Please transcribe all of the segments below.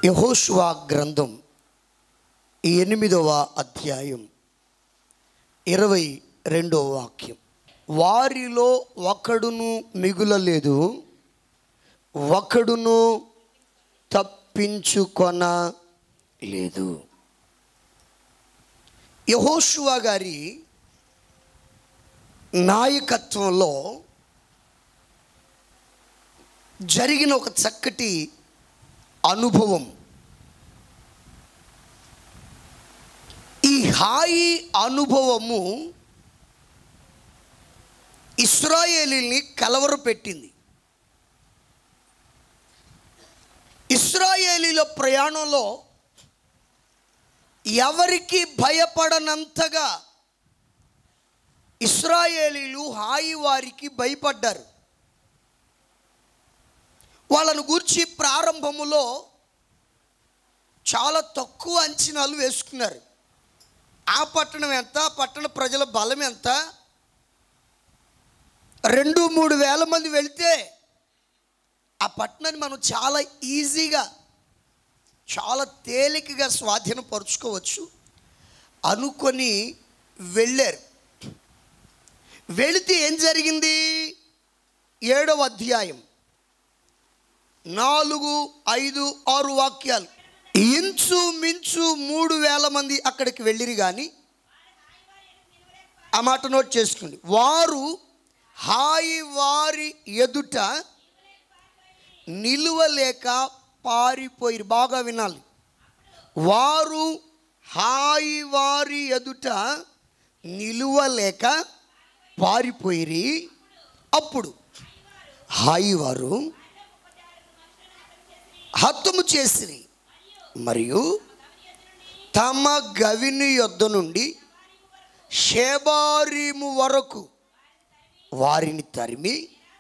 యహోషువా గ్రంథం ఎనిమిదవ అధ్యాయం ఇరవై రెండవ వాక్యం వారిలో ఒకడును మిగులలేదు ఒకడును తప్పించుకొన లేదు యహోషువా గారి నాయకత్వంలో జరిగిన ఒక చక్కటి అనుభవం ఈ హాయి అనుభవము ఇస్రాయేలీని కలవరపెట్టింది ఇస్రాయేలీల ప్రయాణంలో ఎవరికి భయపడనంతగా ఇస్రాయేలీలు హాయి వారికి భయపడ్డారు వాళ్ళను గూర్చి ప్రారంభములో చాలా తక్కువ అంచనాలు వేసుకున్నారు ఆ పట్టణం ఎంత ఆ పట్టణ ప్రజల బలం ఎంత రెండు మూడు వేల మంది వెళ్తే ఆ పట్టణాన్ని మనం చాలా ఈజీగా చాలా తేలికగా స్వాధీనపరుచుకోవచ్చు అనుకొని వెళ్ళారు వెళితే ఏం జరిగింది ఏడవ అధ్యాయం నాలుగు ఐదు ఆరు వాక్యాలు ఇంచు మించు మూడు వేల మంది అక్కడికి వెళ్ళిరి కానీ ఆ మాట నోట్ చేసుకోండి వారు హాయి వారి ఎదుట నిలువలేక పారిపోయి బాగా వినాలి వారు హాయి వారి ఎదుట నిలువలేక పారిపోయిరి అప్పుడు హాయి వారు హతము చేసిరి మరియు తమ గవిని యొద్ద నుండి షేబారీము వరకు వారిని తరిమి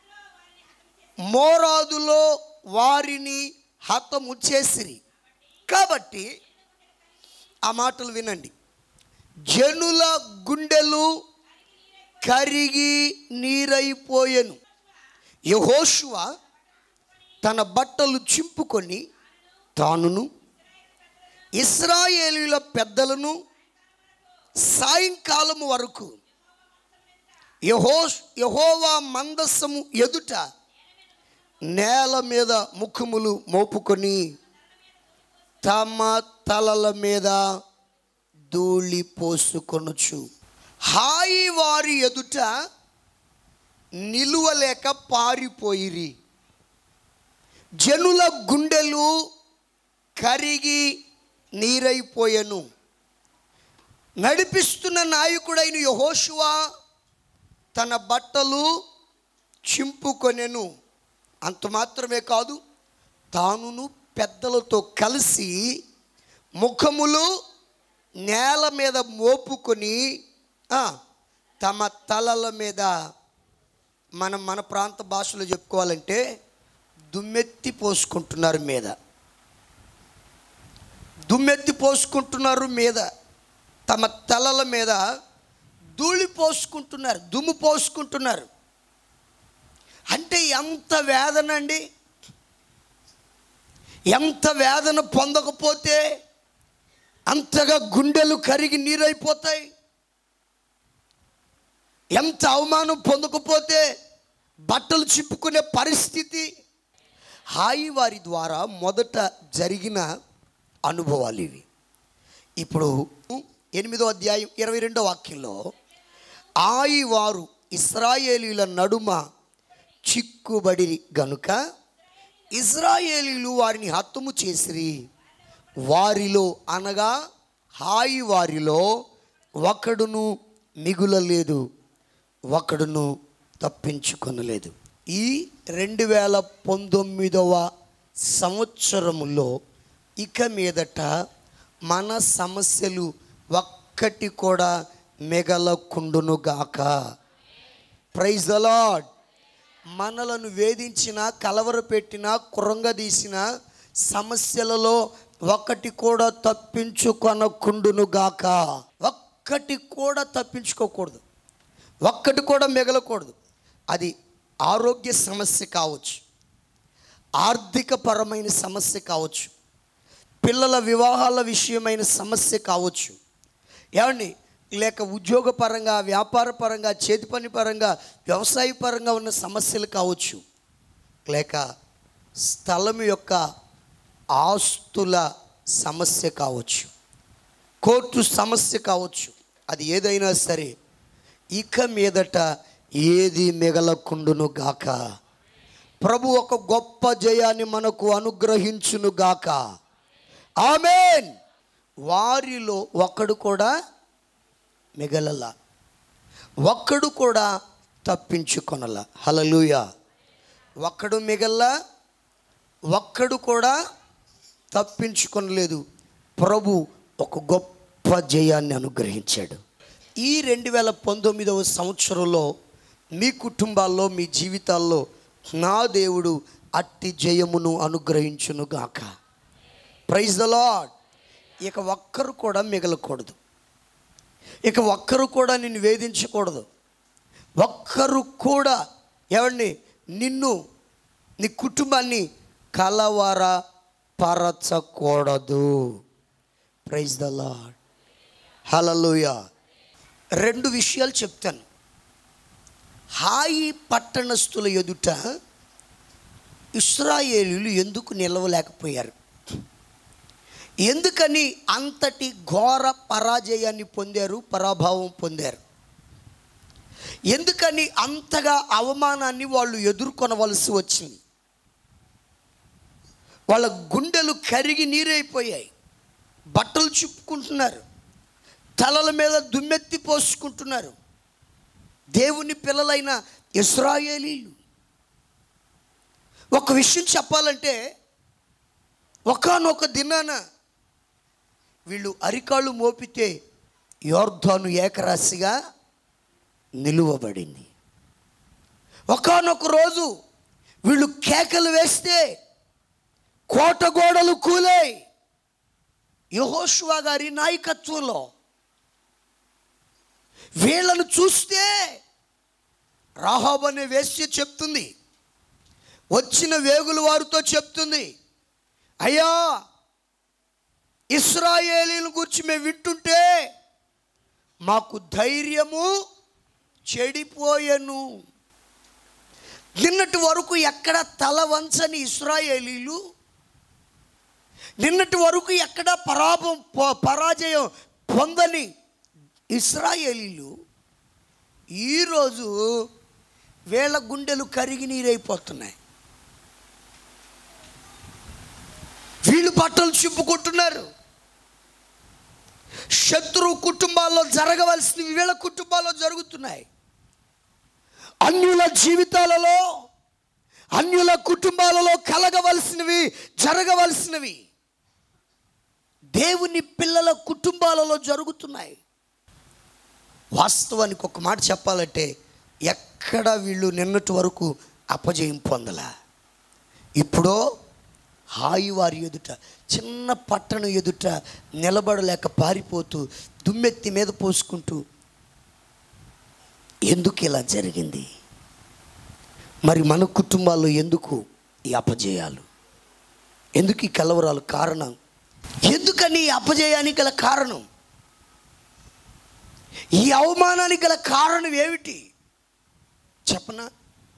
మోరాదులో వారిని హతము చేసిరి కాబట్టి ఆ మాటలు వినండి జనుల గుండెలు కరిగి నీరైపోయెను యహోషువ తన బట్టలు చింపుకొని తానును ఇస్రాయేలీల పెద్దలను సాయంకాలము వరకు యహో యహోవా మందస్సము ఎదుట నేల మీద ముఖములు మోపుకొని తమ తలల మీద ధూళి పోసుకొనొచ్చు హాయి వారి ఎదుట నిలువలేక పారిపోయిరి జనుల గుండెలు కరిగి నీరైపోయెను నడిపిస్తున్న నాయకుడైన యహోషువా తన బట్టలు చింపుకొనెను అంత మాత్రమే కాదు తానును పెద్దలతో కలిసి ముఖములు నేల మీద మోపుకొని ఆ, తమ తలల మీద మనం మన ప్రాంత భాషలో చెప్పుకోవాలంటే దుమ్మెత్తి పోసుకుంటున్నారు మీద దుమ్మెత్తి పోసుకుంటున్నారు మీద తమ తలల మీద ధూళి పోసుకుంటున్నారు దుమ్ము పోసుకుంటున్నారు అంటే ఎంత వేదన అండి ఎంత వేదన పొందకపోతే అంతగా గుండెలు కరిగి నీరైపోతాయి ఎంత అవమానం పొందకపోతే బట్టలు చిప్పుకునే పరిస్థితి హాయి వారి ద్వారా మొదట జరిగిన అనుభవాలు ఇవి ఇప్పుడు ఎనిమిదో అధ్యాయం ఇరవై రెండో వాక్యంలో ఆయి వారు ఇస్రాయేలీల నడుమ చిక్కుబడి గనుక ఇజ్రాయేలీలు వారిని హతము చేసిరి వారిలో అనగా హాయి వారిలో ఒకడును మిగులలేదు ఒకడును తప్పించుకొనలేదు ఈ రెండు వేల పంతొమ్మిదవ సంవత్సరములో ఇక మీదట మన సమస్యలు ఒక్కటి కూడా మిగలకుండునుగాక ప్రైజ్ ద లాడ్ మనలను వేధించిన కలవరపెట్టిన కృంగదీసిన సమస్యలలో ఒకటి కూడా తప్పించుకొనకుండునుగాక ఒక్కటి కూడా తప్పించుకోకూడదు ఒక్కటి కూడా మిగలకూడదు అది ఆరోగ్య సమస్య కావచ్చు ఆర్థికపరమైన సమస్య కావచ్చు పిల్లల వివాహాల విషయమైన సమస్య కావచ్చు ఏమండి లేక ఉద్యోగపరంగా వ్యాపార పరంగా చేతి పని పరంగా వ్యవసాయ పరంగా ఉన్న సమస్యలు కావచ్చు లేక స్థలం యొక్క ఆస్తుల సమస్య కావచ్చు కోర్టు సమస్య కావచ్చు అది ఏదైనా సరే ఇక మీదట ఏది మిగలకుండును గాక ప్రభు ఒక గొప్ప జయాన్ని మనకు అనుగ్రహించును గాక ఆమెన్ వారిలో ఒకడు కూడా మిగలల ఒక్కడు కూడా తప్పించుకొనల హలలుయ ఒక్కడు మిగల్ల ఒక్కడు కూడా తప్పించుకొనలేదు ప్రభు ఒక గొప్ప జయాన్ని అనుగ్రహించాడు ఈ రెండు వేల పంతొమ్మిదవ సంవత్సరంలో మీ కుటుంబాల్లో మీ జీవితాల్లో నా దేవుడు అట్టి జయమును అనుగ్రహించును గాక ప్రైజ్ ద లాడ్ ఇక ఒక్కరు కూడా మిగలకూడదు ఇక ఒక్కరు కూడా నిన్ను వేధించకూడదు ఒక్కరు కూడా ఏమండి నిన్ను నీ కుటుంబాన్ని కలవర పరచకూడదు ప్రైజ్ ద లాడ్ హలలుయ రెండు విషయాలు చెప్తాను హాయి పట్టణస్థుల ఎదుట ఇస్రాయేలీలు ఎందుకు నిలవలేకపోయారు ఎందుకని అంతటి ఘోర పరాజయాన్ని పొందారు పరాభావం పొందారు ఎందుకని అంతగా అవమానాన్ని వాళ్ళు ఎదుర్కొనవలసి వచ్చింది వాళ్ళ గుండెలు కరిగి నీరైపోయాయి బట్టలు చుప్పుకుంటున్నారు తలల మీద దుమ్మెత్తి పోసుకుంటున్నారు దేవుని పిల్లలైన ఇస్రాయేలీలు ఒక విషయం చెప్పాలంటే ఒకనొక దినాన వీళ్ళు అరికాళ్ళు మోపితే యోర్ధాను ఏకరాశిగా నిలువబడింది ఒకనొక రోజు వీళ్ళు కేకలు వేస్తే కోట గోడలు కూలాయి యహోషువా గారి నాయకత్వంలో వీళ్ళను చూస్తే రాహాబ్ అనే వేశ్య చెప్తుంది వచ్చిన వేగులు వారితో చెప్తుంది అయ్యా ఇస్రాయేలీల గురించి మేము వింటుంటే మాకు ధైర్యము చెడిపోయెను నిన్నటి వరకు ఎక్కడ తల వంచని ఇస్రాయేలీలు నిన్నటి వరకు ఎక్కడ పరాభం ప- పరాజయం పొందని ఇస్రాయేలీలు ఈరోజు వేళ గుండెలు కరిగి నీరైపోతున్నాయి వీళ్ళు బట్టలు చింపుకుంటున్నారు శత్రు కుటుంబాల్లో జరగవలసినవి వీళ్ళ కుటుంబాల్లో జరుగుతున్నాయి అన్యుల జీవితాలలో అన్యుల కుటుంబాలలో కలగవలసినవి జరగవలసినవి దేవుని పిల్లల కుటుంబాలలో జరుగుతున్నాయి వాస్తవానికి ఒక మాట చెప్పాలంటే ఎక్కడ వీళ్ళు నిన్నటి వరకు అపజయం పొందలా ఇప్పుడో హాయి వారి ఎదుట చిన్న పట్టణం ఎదుట నిలబడలేక పారిపోతూ దుమ్మెత్తి మీద పోసుకుంటూ ఎందుకు ఇలా జరిగింది మరి మన కుటుంబాల్లో ఎందుకు ఈ అపజయాలు ఎందుకు ఈ కలవరాలు కారణం ఎందుకని ఈ అపజయానికి గల కారణం ఈ అవమానానికి గల కారణం ఏమిటి చెప్పనా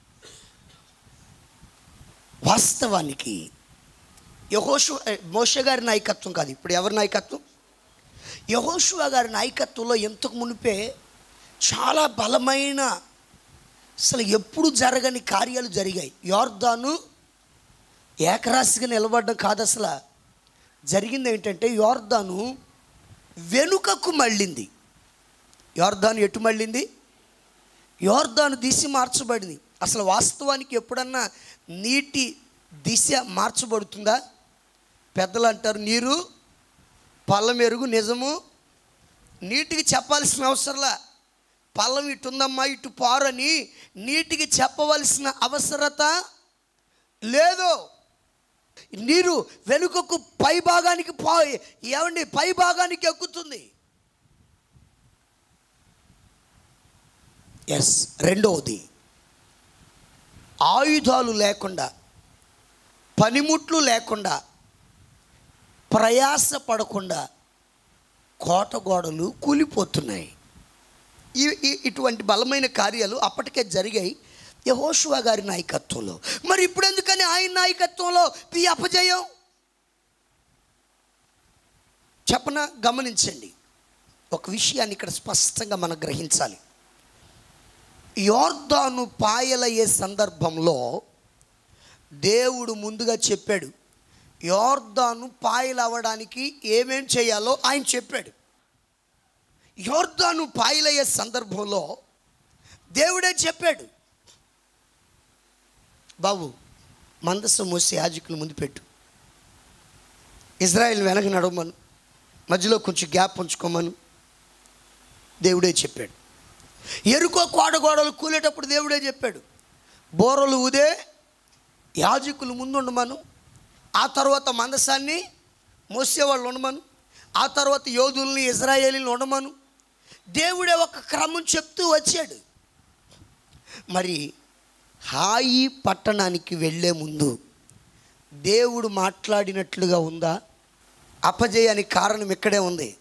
వాస్తవానికి యహోషు మోష గారి నాయకత్వం కాదు ఇప్పుడు ఎవరి నాయకత్వం యహోషువ గారి నాయకత్వంలో ఎంతకు మునిపే చాలా బలమైన అసలు ఎప్పుడు జరగని కార్యాలు జరిగాయి యోర్దాను ఏకరాశిగా నిలబడడం కాదు అసలు జరిగింది ఏంటంటే యోర్దాను వెనుకకు మళ్ళింది యోర్దాను ఎటు మళ్ళింది యోర్దాను దిశ మార్చబడింది అసలు వాస్తవానికి ఎప్పుడన్నా నీటి దిశ మార్చబడుతుందా పెద్దలు అంటారు నీరు పల్లమెరుగు నిజము నీటికి చెప్పాల్సిన అవసరంలా పల్లం ఇటు ఉందమ్మా ఇటు పారని నీటికి చెప్పవలసిన అవసరత లేదు నీరు వెనుకకు పై భాగానికి పా ఏమండి పై భాగానికి ఎక్కుతుంది ఎస్ రెండవది ఆయుధాలు లేకుండా పనిముట్లు లేకుండా ప్రయాస పడకుండా కోట గోడలు కూలిపోతున్నాయి ఈ ఈ- ఇటువంటి బలమైన కార్యాలు అప్పటికే జరిగాయి యహోషువ గారి నాయకత్వంలో మరి ఇప్పుడు ఎందుకని ఆయన నాయకత్వంలో ఈ అపజయం చెప్పన గమనించండి ఒక విషయాన్ని ఇక్కడ స్పష్టంగా మనం గ్రహించాలి యోర్దాను పాయలయ్యే సందర్భంలో దేవుడు ముందుగా చెప్పాడు యోర్దాను పాయలు అవ్వడానికి ఏమేం చేయాలో ఆయన చెప్పాడు యోర్దాను పాయలయ్యే సందర్భంలో దేవుడే చెప్పాడు బాబు మందస్సు మోసి యాజకులు ముందు పెట్టు ఇజ్రాయిల్ వెనక నడవమను మధ్యలో కొంచెం గ్యాప్ ఉంచుకోమను దేవుడే చెప్పాడు ఎరుకో కోడగోడలు కూలేటప్పుడు దేవుడే చెప్పాడు బోరలు ఊదే యాజకులు ముందు ఉండమను ఆ తర్వాత మందసాన్ని మోసేవాళ్ళు ఉండమను ఆ తర్వాత యోధుల్ని ఇజ్రాయేలీని ఉండమను దేవుడే ఒక క్రమం చెప్తూ వచ్చాడు మరి హాయి పట్టణానికి వెళ్ళే ముందు దేవుడు మాట్లాడినట్లుగా ఉందా అపజయానికి కారణం ఇక్కడే ఉంది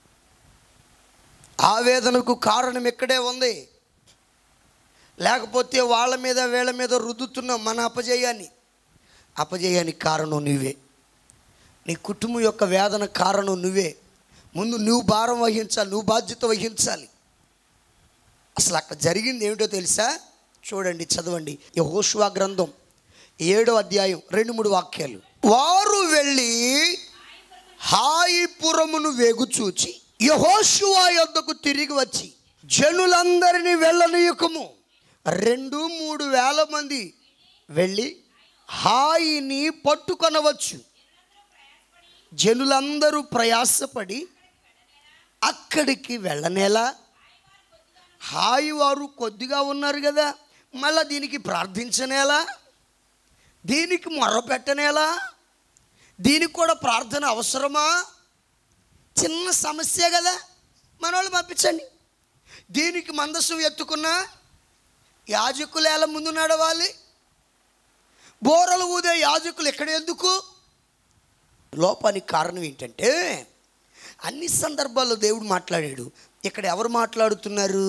ఆవేదనకు కారణం ఇక్కడే ఉంది లేకపోతే వాళ్ళ మీద వీళ్ళ మీద రుద్దుతున్నాం మన అపజయాన్ని అపజయానికి కారణం నువ్వే నీ కుటుంబం యొక్క వేదన కారణం నువ్వే ముందు నువ్వు భారం వహించాలి నువ్వు బాధ్యత వహించాలి అసలు అక్కడ జరిగింది ఏమిటో తెలుసా చూడండి చదవండి ఈ హోషువా గ్రంథం ఏడో అధ్యాయం రెండు మూడు వాక్యాలు వారు వెళ్ళి హాయిపురమును వేగుచూచి యహోషువా యొద్దకు తిరిగి వచ్చి జనులందరినీ వెళ్ళనీయకము రెండు మూడు వేల మంది వెళ్ళి హాయిని పట్టుకొనవచ్చు జనులందరూ ప్రయాసపడి అక్కడికి వెళ్ళనేలా హాయి వారు కొద్దిగా ఉన్నారు కదా మళ్ళా దీనికి ప్రార్థించనేలా దీనికి మొరపెట్టనేలా దీనికి కూడా ప్రార్థన అవసరమా చిన్న సమస్య కదా మన వాళ్ళు పంపించండి దీనికి మందస్సు ఎత్తుకున్న యాజకులు ఎలా ముందు నడవాలి బోరలు ఊదే యాజకులు ఎక్కడ ఎందుకు లోపానికి కారణం ఏంటంటే అన్ని సందర్భాల్లో దేవుడు మాట్లాడాడు ఇక్కడ ఎవరు మాట్లాడుతున్నారు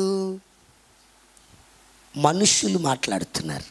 మనుషులు మాట్లాడుతున్నారు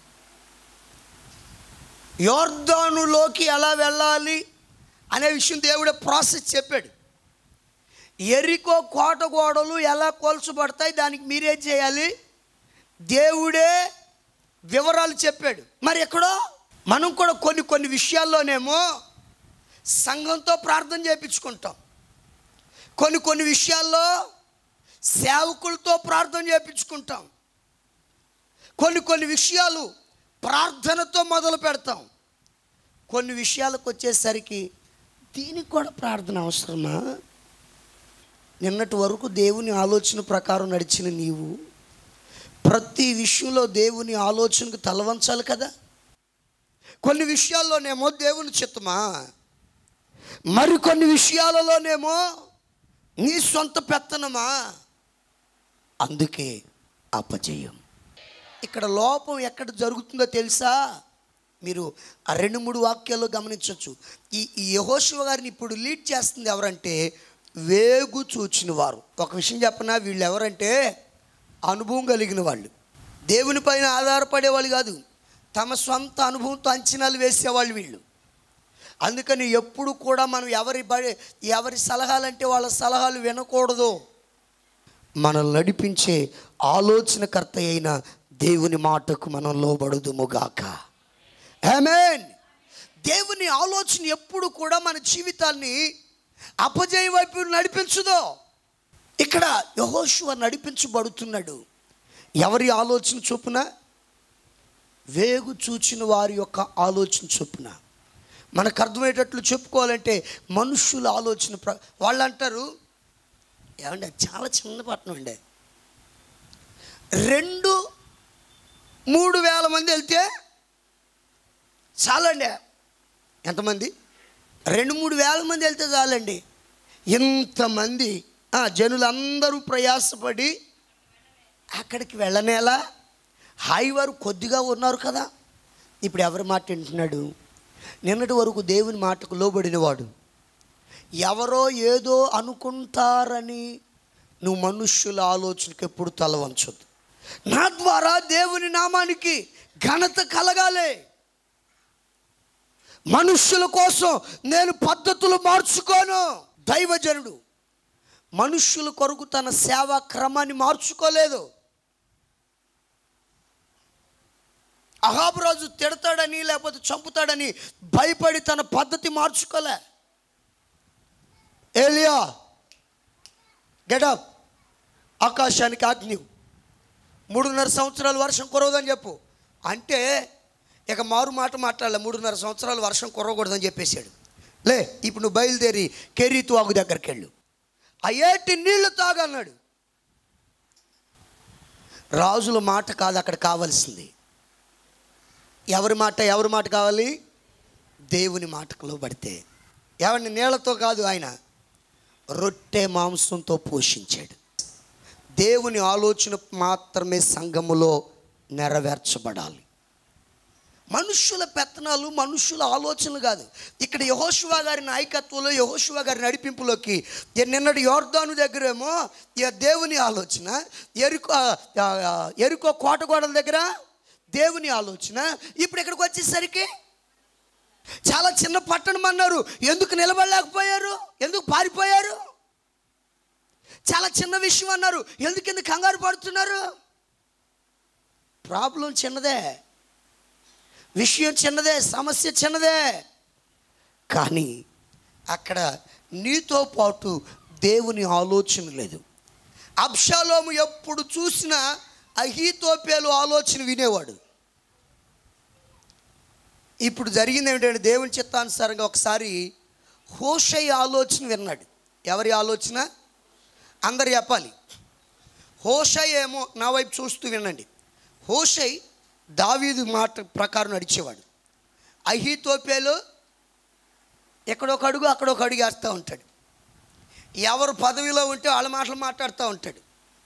యోర్ధానులోకి ఎలా వెళ్ళాలి అనే విషయం దేవుడే ప్రాసెస్ చెప్పాడు ఎరికో కోట గోడలు ఎలా కోల్చబడతాయి దానికి మీరేం చేయాలి దేవుడే వివరాలు చెప్పాడు మరి ఎక్కడో మనం కూడా కొన్ని కొన్ని విషయాల్లోనేమో సంఘంతో ప్రార్థన చేయించుకుంటాం కొన్ని కొన్ని విషయాల్లో సేవకులతో ప్రార్థన చేయించుకుంటాం కొన్ని కొన్ని విషయాలు ప్రార్థనతో మొదలు పెడతాం కొన్ని విషయాలకు వచ్చేసరికి దీనికి కూడా ప్రార్థన అవసరమా నిన్నటి వరకు దేవుని ఆలోచన ప్రకారం నడిచిన నీవు ప్రతి విషయంలో దేవుని ఆలోచనకు తలవంచాలి కదా కొన్ని విషయాల్లోనేమో దేవుని చిత్తమా మరికొన్ని విషయాలలోనేమో నీ సొంత పెత్తనమా అందుకే అపజయం ఇక్కడ లోపం ఎక్కడ జరుగుతుందో తెలుసా మీరు ఆ రెండు మూడు వాక్యాల్లో గమనించవచ్చు ఈ ఈ యహోశివ గారిని ఇప్పుడు లీడ్ చేస్తుంది ఎవరంటే వేగు చూచిన వారు ఒక విషయం చెప్పనా వీళ్ళు ఎవరంటే అనుభవం కలిగిన వాళ్ళు దేవుని పైన ఆధారపడే వాళ్ళు కాదు తమ సొంత అనుభవంతో అంచనాలు వేసేవాళ్ళు వీళ్ళు అందుకని ఎప్పుడు కూడా మనం ఎవరి బడి ఎవరి సలహాలంటే వాళ్ళ సలహాలు వినకూడదు మనల్ని నడిపించే ఆలోచనకర్త అయిన దేవుని మాటకు మనం లోబడుదుముగాక ఆమేన్ దేవుని ఆలోచన ఎప్పుడు కూడా మన జీవితాన్ని అపజయం వైపు నడిపించదో ఇక్కడ యహోశువ నడిపించబడుతున్నాడు ఎవరి ఆలోచన చొప్పున వేగు చూచిన వారి యొక్క ఆలోచన చొప్పున మనకు అర్థమయ్యేటట్లు చెప్పుకోవాలంటే మనుషుల ఆలోచన ప్ర వాళ్ళు అంటారు ఏమంటే చాలా చిన్న పట్టణం అండి రెండు మూడు వేల మంది వెళ్తే చాలండి ఎంతమంది రెండు మూడు వేల మంది వెళ్తే చాలండి ఇంతమంది ఆ, జనులందరూ ప్రయాసపడి అక్కడికి వెళ్ళనేలా హాయి వారు కొద్దిగా ఉన్నారు కదా ఇప్పుడు ఎవరి మాట వింటున్నాడు నిన్నటి వరకు దేవుని మాటకు లోబడినవాడు ఎవరో ఏదో అనుకుంటారని నువ్వు మనుష్యుల ఆలోచనకి ఎప్పుడు తల వంచొద్దు నా ద్వారా దేవుని నామానికి ఘనత కలగాలి మనుష్యుల కోసం నేను పద్ధతులు మార్చుకోను దైవజనుడు మనుష్యుల కొరకు తన సేవా క్రమాన్ని మార్చుకోలేదు అహాబురాజు తిడతాడని లేకపోతే చంపుతాడని భయపడి తన పద్ధతి మార్చుకోలే ఏలియా గెటప్ ఆకాశానికి ఆజ్ఞ మూడున్నర సంవత్సరాలు వర్షం కురవదని చెప్పు అంటే ఇక మారు మాట మాట్లాడలే మూడున్నర సంవత్సరాలు వర్షం కురవకూడదని చెప్పేశాడు లే ఇప్పుడు నువ్వు బయలుదేరి కెరీతు వాగు దగ్గరికి వెళ్ళు ఆ ఏటి నీళ్లు తాగన్నాడు రాజుల మాట కాదు అక్కడ కావాల్సింది ఎవరి మాట ఎవరి మాట కావాలి దేవుని మాటకు పడితే ఎవరిని నీళ్లతో కాదు ఆయన రొట్టె మాంసంతో పోషించాడు దేవుని ఆలోచన మాత్రమే సంఘములో నెరవేర్చబడాలి మనుష్యుల పెత్తనాలు మనుష్యుల ఆలోచనలు కాదు ఇక్కడ యహోశివా గారి నాయకత్వంలో యహోశివా గారి నడిపింపులోకి ఈ నిన్నటి యోర్దాను దగ్గరేమో ఇక దేవుని ఆలోచన ఎరుకో ఆ, ఆ, ఎరుకో కోటగోడల దగ్గర దేవుని ఆలోచన ఇప్పుడు ఇక్కడికి వచ్చేసరికి చాలా చిన్న పట్టణం అన్నారు ఎందుకు నిలబడలేకపోయారు ఎందుకు పారిపోయారు చాలా చిన్న విషయం అన్నారు ఎందుకు ఎందుకు కంగారు పడుతున్నారు ప్రాబ్లం చిన్నదే విషయం చిన్నదే సమస్య చిన్నదే కానీ అక్కడ నీతో పాటు దేవుని ఆలోచన లేదు అబ్షాలోము ఎప్పుడు చూసినా అహీతోపేలు ఆలోచన వినేవాడు ఇప్పుడు జరిగింది ఏమిటంటే దేవుని చిత్తానుసారంగా ఒకసారి హోషై ఆలోచన విన్నాడు ఎవరి ఆలోచన అందరు చెప్పాలి హోషై ఏమో నా వైపు చూస్తూ వినండి హోషై దావీదు మాట ప్రకారం నడిచేవాడు అహీతోపేలు ఎక్కడొక అడుగు అక్కడొక అడుగు వేస్తూ ఉంటాడు ఎవరు పదవిలో ఉంటే వాళ్ళ మాటలు మాట్లాడుతూ ఉంటాడు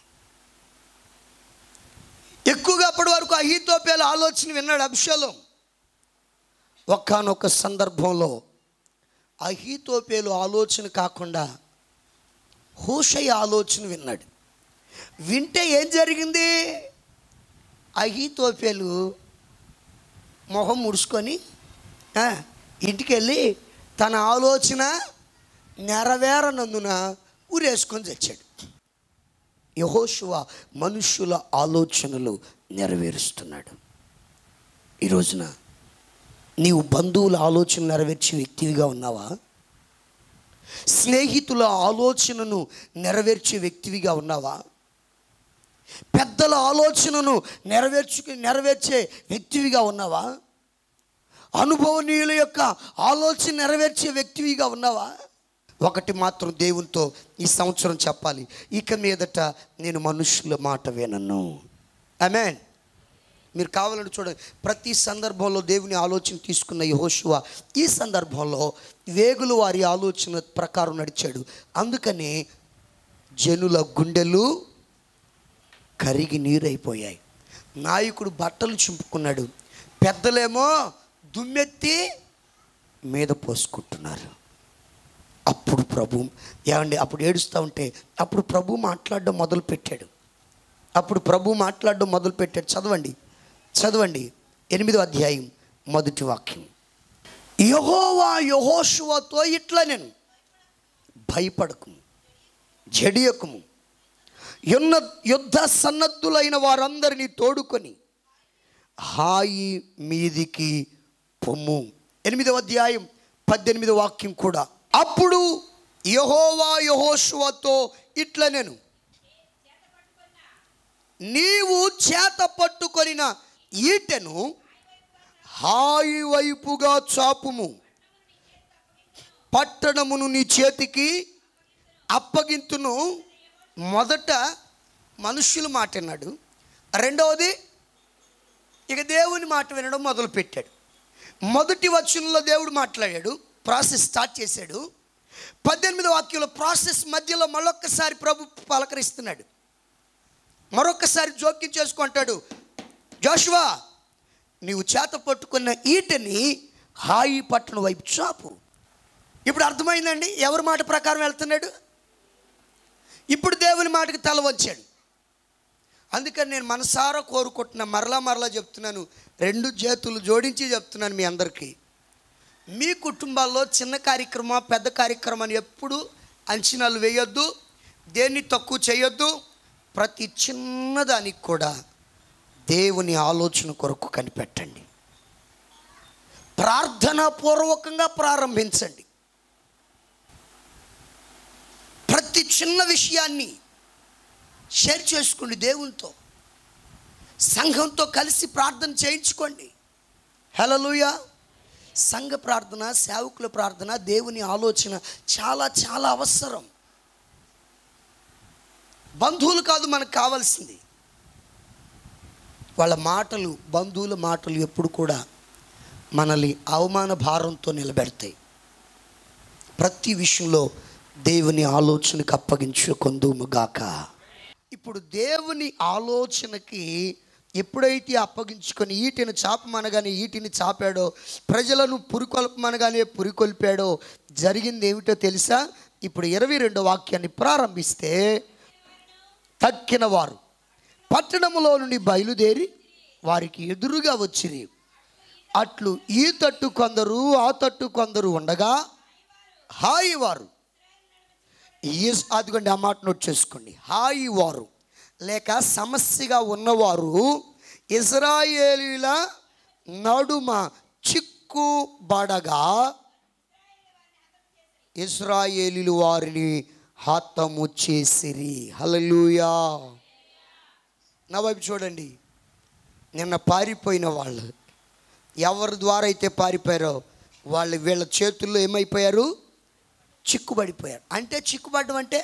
ఎక్కువగా అప్పటి వరకు అహీతోపేలు ఆలోచన విన్నాడు అభిషేలం ఒక్కనొక సందర్భంలో అహీతోపేలు ఆలోచన కాకుండా హూషయ్య ఆలోచన విన్నాడు వింటే ఏం జరిగింది అహీతోపేలు మొహం ముడుచుకొని ఆ, ఇంటికి వెళ్ళి తన ఆలోచన నెరవేరనందున ఊరేసుకొని తెచ్చాడు యహోశువ మనుష్యుల ఆలోచనలు నెరవేరుస్తున్నాడు ఈ రోజున నీవు బంధువుల ఆలోచన నెరవేర్చే వ్యక్తివిగా ఉన్నావా స్నేహితుల ఆలోచనను నెరవేర్చే వ్యక్తివిగా ఉన్నావా పెద్దల ఆలోచనను నెరవేర్చు నెరవేర్చే వ్యక్తివిగా ఉన్నావా అనుభవనీయుల యొక్క ఆలోచన నెరవేర్చే వ్యక్తివిగా ఉన్నావా ఒకటి మాత్రం దేవునితో ఈ సంవత్సరం చెప్పాలి ఇక మీదట నేను మనుషుల మాట వినను ఆమెన్ మీరు కావాలని చూడండి ప్రతి సందర్భంలో దేవుని ఆలోచన తీసుకున్న యెహోషువ ఈ సందర్భంలో వేగులు వారి ఆలోచన ప్రకారం నడిచాడు అందుకనే జనుల గుండెలు కరిగి నీరైపోయాయి నాయకుడు బట్టలు చింపుకున్నాడు పెద్దలేమో దుమ్మెత్తి మీద పోసుకుంటున్నారు అప్పుడు ప్రభు ఏమండి అప్పుడు ఏడుస్తూ ఉంటే అప్పుడు ప్రభు మాట్లాడడం మొదలు పెట్టాడు అప్పుడు ప్రభు మాట్లాడడం మొదలు పెట్టాడు చదవండి చదవండి ఎనిమిదో అధ్యాయం మొదటి వాక్యం యహోవా యహోషువతో ఇట్లా నేను భయపడకము జడియకము యున్న యుద్ధ సన్నద్ధులైన వారందరినీ తోడుకొని హాయి మీదికి పొమ్ము ఎనిమిదవ అధ్యాయం పద్దెనిమిదో వాక్యం కూడా అప్పుడు యహోవా యహోషువతో ఇట్లా నేను నీవు చేత పట్టుకొనిన ఈటెను హాయి వైపుగా చాపుము పట్టణమును నీ చేతికి అప్పగింతును మొదట మనుష్యుల మాట విన్నాడు రెండవది ఇక దేవుని మాట వినడం మొదలుపెట్టాడు మొదటి వచనంలో దేవుడు మాట్లాడాడు ప్రాసెస్ స్టార్ట్ చేశాడు పద్దెనిమిది వాక్యంలో ప్రాసెస్ మధ్యలో మరొక్కసారి ప్రభు పలకరిస్తున్నాడు మరొక్కసారి జోక్యం చేసుకుంటాడు జోషువా నీవు చేత పట్టుకున్న ఈటని హాయి పట్టణం వైపు చాపు ఇప్పుడు అర్థమైందండి ఎవరి మాట ప్రకారం వెళ్తున్నాడు ఇప్పుడు దేవుని మాటకి తల వంచాడు అందుకని నేను మనసారా కోరుకుంటున్నా మరలా మరలా చెప్తున్నాను రెండు చేతులు జోడించి చెప్తున్నాను మీ అందరికీ మీ కుటుంబాల్లో చిన్న కార్యక్రమం పెద్ద కార్యక్రమం అని ఎప్పుడు అంచనాలు వేయొద్దు దేన్ని తక్కువ చేయొద్దు ప్రతి చిన్నదానికి కూడా దేవుని ఆలోచన కొరకు కనిపెట్టండి ప్రార్థనాపూర్వకంగా ప్రారంభించండి ప్రతి చిన్న విషయాన్ని షేర్ చేసుకోండి దేవునితో సంఘంతో కలిసి ప్రార్థన చేయించుకోండి హలలుయ సంఘ ప్రార్థన సేవకుల ప్రార్థన దేవుని ఆలోచన చాలా చాలా అవసరం బంధువులు కాదు మనకు కావాల్సింది వాళ్ళ మాటలు బంధువుల మాటలు ఎప్పుడు కూడా మనల్ని అవమాన భారంతో నిలబెడతాయి ప్రతి విషయంలో దేవుని ఆలోచనకు అప్పగించుకొందుముగాక ఇప్పుడు దేవుని ఆలోచనకి ఎప్పుడైతే అప్పగించుకొని ఈటిని చాపమనగానే ఈటిని చాపాడో ప్రజలను పురికొల్పమనగానే పురికొల్పాడో జరిగింది ఏమిటో తెలుసా ఇప్పుడు ఇరవై రెండో వాక్యాన్ని ప్రారంభిస్తే తక్కిన వారు పట్టణములో నుండి బయలుదేరి వారికి ఎదురుగా వచ్చిరి అట్లు ఈ తట్టు కొందరు ఆ తట్టు కొందరు ఉండగా హాయి వారు ఈస్ అదిగోండి ఆ మాట నోట్ చేసుకోండి హాయి వారు లేక సమస్యగా ఉన్నవారు ఇజ్రాయేలీల నడుమ చిక్కుబడగా ఇస్రాయేలీలు వారిని హతము చేసిరి హల్లెలూయా నా వైపు చూడండి నిన్న పారిపోయిన వాళ్ళు ఎవరి ద్వారా అయితే పారిపోయారో వాళ్ళు వీళ్ళ చేతుల్లో ఏమైపోయారు చిక్కుబడిపోయారు అంటే చిక్కుబడడం అంటే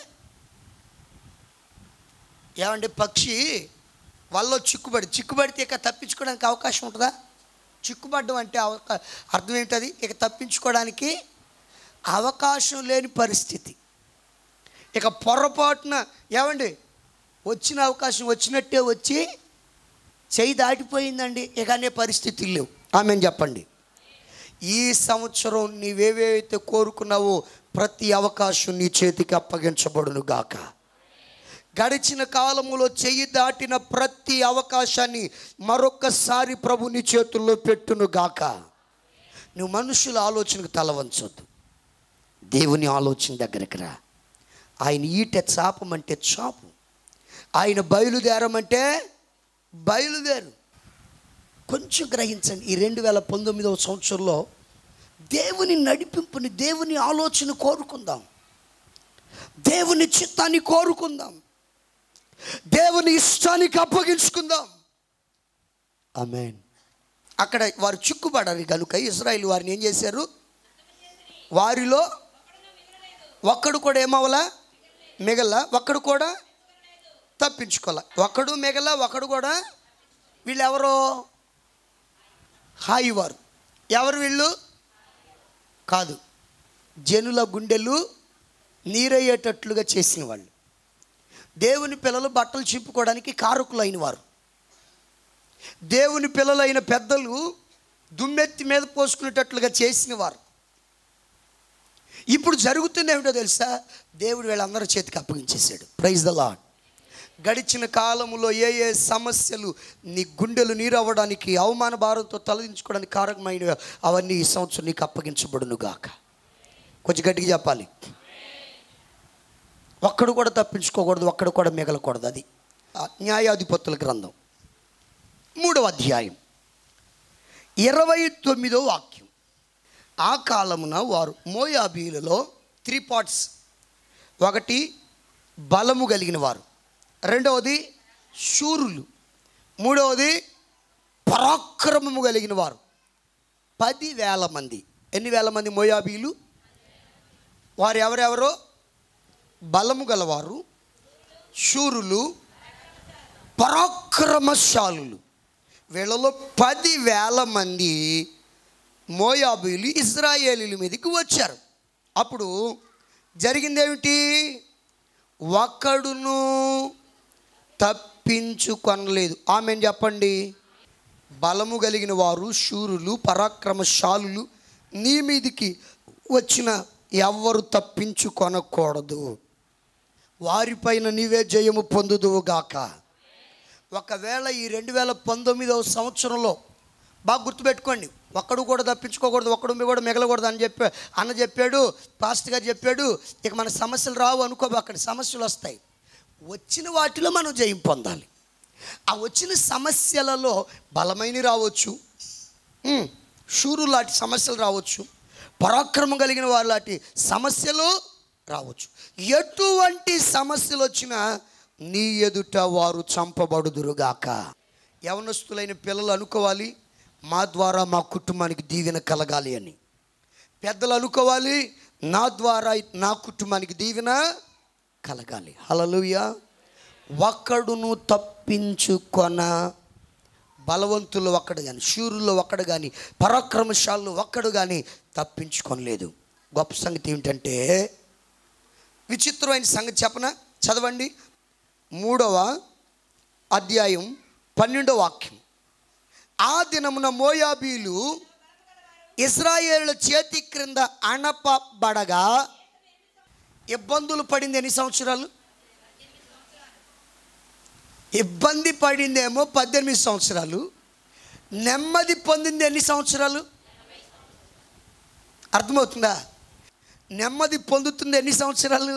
ఏమంటే పక్షి వాళ్ళలో చిక్కుబడి చిక్కుబడితే ఇక తప్పించుకోవడానికి అవకాశం ఉంటుందా చిక్కుబడడం అంటే అవకా అర్థం ఏంటది ఇక తప్పించుకోవడానికి అవకాశం లేని పరిస్థితి ఇక పొరపాటున ఏమండి వచ్చిన అవకాశం వచ్చినట్టే వచ్చి చేయి దాటిపోయిందండి ఇక అనే పరిస్థితులు లేవు ఆమె చెప్పండి ఈ సంవత్సరం నీవేవైతే కోరుకున్నావో ప్రతి అవకాశం నీ చేతికి అప్పగించబడును గాక గడిచిన కాలములో చెయ్యి దాటిన ప్రతి అవకాశాన్ని మరొక్కసారి ప్రభు నీ చేతుల్లో పెట్టును గాక నువ్వు మనుషుల ఆలోచనకు తల వంచొద్దు దేవుని ఆలోచన దగ్గరికి రా ఆయన ఈట చాపమంటే చాపు ఆయన బయలుదేరమంటే బయలుదేరు కొంచెం గ్రహించండి ఈ రెండు వేల పంతొమ్మిదవ సంవత్సరంలో దేవుని నడిపింపుని దేవుని ఆలోచన కోరుకుందాం దేవుని చిత్తాన్ని కోరుకుందాం దేవుని ఇష్టానికి అప్పగించుకుందాం ఆమెన్ అక్కడ వారు చిక్కుపడారు కనుక ఇజ్రాయిల్ వారిని ఏం చేశారు వారిలో ఒక్కడు కూడా ఏమవలా మిగల ఒక్కడు కూడా తప్పించుకోలే ఒక్కడు మిగల ఒకడు కూడా వీళ్ళు ఎవరో హాయి వారు ఎవరు వీళ్ళు కాదు జనుల గుండెలు నీరయ్యేటట్లుగా చేసిన వాళ్ళు దేవుని పిల్లలు బట్టలు చింపుకోవడానికి కారకులైన వారు దేవుని పిల్లలైన పెద్దలు దుమ్మెత్తి మీద పోసుకునేటట్లుగా చేసిన వారు ఇప్పుడు జరుగుతుంది ఏమిటో తెలుసా దేవుడు వీళ్ళందరి చేతికి అప్పగించేశాడు ప్రైజ్ ద లాడ్ గడిచిన కాలములో ఏ ఏ సమస్యలు నీ గుండెలు నీరవ్వడానికి అవమాన భారంతో తలదించుకోవడానికి కారకమైన అవన్నీ ఈ సంవత్సరం నీకు అప్పగించబడును గాక కొంచెం గట్టిగా చెప్పాలి ఒక్కడు కూడా తప్పించుకోకూడదు ఒక్కడు కూడా మిగలకూడదు అది ఆ న్యాయాధిపతుల గ్రంథం మూడవ అధ్యాయం ఇరవై తొమ్మిదో వాక్యం ఆ కాలమున వారు మోయాబీలలో త్రీ పార్ట్స్ ఒకటి బలము కలిగిన వారు రెండవది శూరులు మూడవది పరాక్రమము కలిగిన వారు పది వేల మంది ఎన్ని వేల మంది మోయాబీలు వారు ఎవరెవరో బలము గలవారు శూరులు పరాక్రమశాలులు వీళ్ళలో పది వేల మంది మోయాబీలు ఇజ్రాయేలీల మీదకి వచ్చారు అప్పుడు జరిగిందేమిటి ఒక్కడును తప్పించుకొనలేదు ఆమె చెప్పండి బలము కలిగిన వారు శూరులు పరాక్రమశాలులు నీ మీదికి వచ్చిన ఎవ్వరు తప్పించుకొనకూడదు వారిపైన నీవే జయము పొందుదువుగాక ఒకవేళ ఈ రెండు వేల పంతొమ్మిదవ సంవత్సరంలో బాగా గుర్తుపెట్టుకోండి ఒక్కడు కూడా తప్పించుకోకూడదు ఒక్కడు మీ కూడా మిగలకూడదు అని చెప్పా అన్న చెప్పాడు పాస్ట్ గారు చెప్పాడు ఇక మన సమస్యలు రావు అనుకో అక్కడ సమస్యలు వస్తాయి వచ్చిన వాటిలో మనం జయం పొందాలి ఆ వచ్చిన సమస్యలలో బలమైన రావచ్చు ఉమ్, శూరు లాంటి సమస్యలు రావచ్చు పరాక్రమం కలిగిన వారి లాంటి సమస్యలు రావచ్చు ఎటువంటి సమస్యలు వచ్చినా నీ ఎదుట వారు చంపబడుదురుగాక యవనస్తులైన పిల్లలు అనుకోవాలి మా ద్వారా మా కుటుంబానికి దీవెన కలగాలి అని పెద్దలు అనుకోవాలి నా ద్వారా నా కుటుంబానికి దీవెన కలగాలి హలలుయ ఒక్కడును తప్పించుకొన బలవంతులు ఒక్కడు కానీ శూరులు ఒక్కడు కానీ పరాక్రమశాలు ఒక్కడు కానీ తప్పించుకొనలేదు గొప్ప సంగతి ఏమిటంటే విచిత్రమైన సంగతి చెప్పన చదవండి మూడవ అధ్యాయం పన్నెండవ వాక్యం ఆ దినమున మోయాబీలు ఇస్రాయేళ్ల చేతి క్రింద అణపబడగా ఇబ్బందులు పడింది ఎన్ని సంవత్సరాలు ఇబ్బంది పడిందేమో పద్దెనిమిది సంవత్సరాలు నెమ్మది పొందింది ఎన్ని సంవత్సరాలు అర్థమవుతుందా నెమ్మది పొందుతుంది ఎన్ని సంవత్సరాలు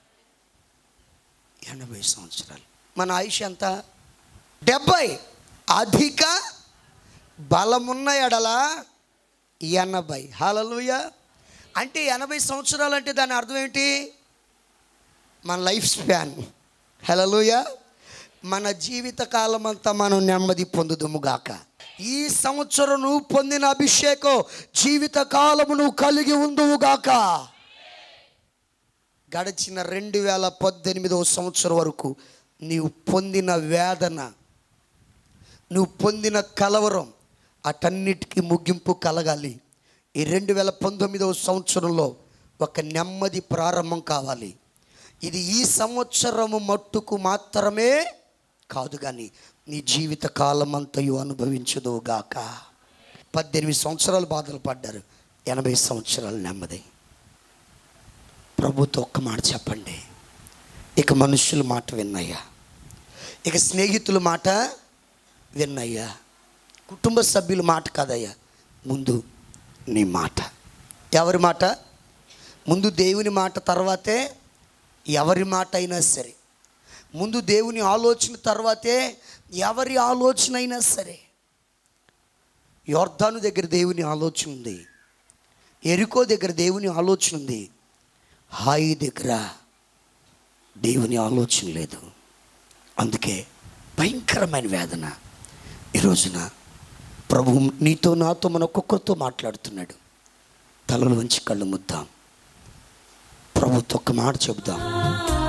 ఎనభై సంవత్సరాలు మన ఆయుష్ ఎంత డెబ్బై అధిక బలమున్న ఎడల ఎనభై హలలుయ అంటే ఎనభై సంవత్సరాలు అంటే దాని అర్థం ఏంటి మన లైఫ్ స్పాన్ హలలుయ మన జీవిత కాలం అంతా మనం నెమ్మది పొందుదుము గాక ఈ సంవత్సరం నువ్వు పొందిన అభిషేకం జీవిత కాలము నువ్వు కలిగి ఉందువు గాక గడిచిన రెండు వేల పద్దెనిమిదవ సంవత్సరం వరకు నీవు పొందిన వేదన నువ్వు పొందిన కలవరం అటన్నిటికీ ముగింపు కలగాలి ఈ రెండు వేల పంతొమ్మిదవ సంవత్సరంలో ఒక నెమ్మది ప్రారంభం కావాలి ఇది ఈ సంవత్సరము మట్టుకు మాత్రమే కాదు కానీ నీ జీవిత కాలం అంతయు అనుభవించదుగాక పద్దెనిమిది సంవత్సరాలు బాధలు పడ్డారు ఎనభై సంవత్సరాలు నెమ్మది ప్రభుతో ఒక్క మాట చెప్పండి ఇక మనుషుల మాట విన్నయ్యా ఇక స్నేహితుల మాట విన్నయ్యా కుటుంబ సభ్యుల మాట కాదయ్యా ముందు నీ మాట ఎవరి మాట ముందు దేవుని మాట తర్వాతే ఎవరి మాట అయినా సరే ముందు దేవుని ఆలోచన తర్వాతే ఎవరి ఆలోచన అయినా సరే యోర్ధాను దగ్గర దేవుని ఆలోచన ఉంది ఎరుకో దగ్గర దేవుని ఆలోచన ఉంది హాయి దగ్గర దేవుని ఆలోచన లేదు అందుకే భయంకరమైన వేదన ఈ రోజున ప్రభు నీతో నాతో మన ఒక్కొక్కరితో మాట్లాడుతున్నాడు తలలు వంచి కళ్ళు ముద్దాం ప్రభుతో ఒక్క మాట చెబుదాం